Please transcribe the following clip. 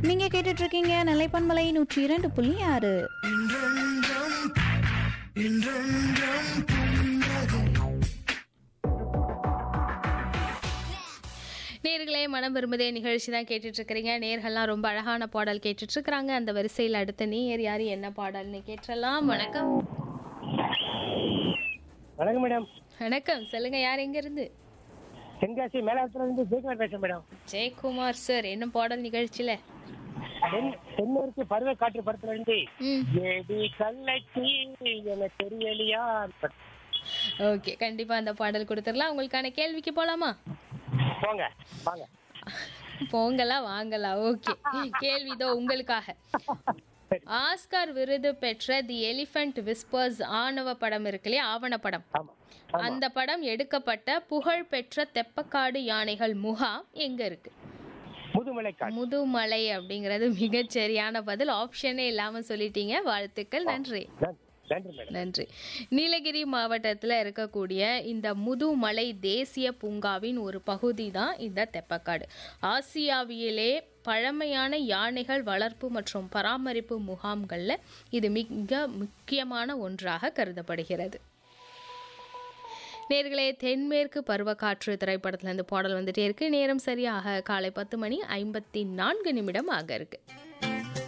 நீங்க கேட்டுட்டு இருக்கீங்க நிலைப்பன்மலை நூற்றி இரண்டு புள்ளி ஆறு நேர்களே மனம் விரும்புதே நிகழ்ச்சி தான் கேட்டுட்டு இருக்கிறீங்க நேர்கள்லாம் ரொம்ப அழகான பாடல் கேட்டுட்டு இருக்கிறாங்க அந்த வரிசையில் அடுத்த நேர் யாரு என்ன பாடல்னு கேட்டலாம் வணக்கம் வணக்கம் மேடம் வணக்கம் சொல்லுங்க யார் எங்க இருந்து தென்காசி மேலாளத்துல இருந்து ஜெயக்குமார் பேசுறேன் மேடம் ஜெயக்குமார் சார் என்ன பாடல் நிகழ்ச்சியில தென் தென்மேற்கு பருவ காற்று படத்துல இருந்து ம் ஏடி கள்ளச்சி என தெரியலையா ஓகே கண்டிப்பா அந்த பாடல் கொடுத்துடலாம் உங்களுக்கான கேள்விக்கு போலாமா போங்க வாங்க போங்களா வாங்கலா ஓகே கேள்விதோ உங்களுக்காக ஆஸ்கார் விருது பெற்ற தி எலிஃபண்ட் விஸ்பர்ஸ் ஆணவ படம் இருக்கு இல்லையா ஆவணப்படம் ஆமா அந்த படம் எடுக்கப்பட்ட புகழ்பெற்ற தெப்பக்காடு யானைகள் முகாம் எங்க இருக்கு முதுமலை காற்று முதுமலை அப்படிங்கிறது மிகச் சரியான பதில் ஆப்ஷனே இல்லாம சொல்லிட்டீங்க வாழ்த்துக்கள் நன்றி நன்றி நன்றி மேடம் நன்றி நீலகிரி மாவட்டத்தில் இருக்கக்கூடிய இந்த முதுமலை தேசிய பூங்காவின் ஒரு பகுதி தான் இந்த தெப்பக்காடு ஆசியாவிலே பழமையான யானைகள் வளர்ப்பு மற்றும் பராமரிப்பு முகாம்களில் இது மிக முக்கியமான ஒன்றாக கருதப்படுகிறது நேர்களே தென்மேற்கு பருவக்காற்று திரைப்படத்துல இருந்து பாடல் வந்துட்டே இருக்கு நேரம் சரியாக காலை பத்து மணி ஐம்பத்தி நான்கு நிமிடம் ஆக இருக்கு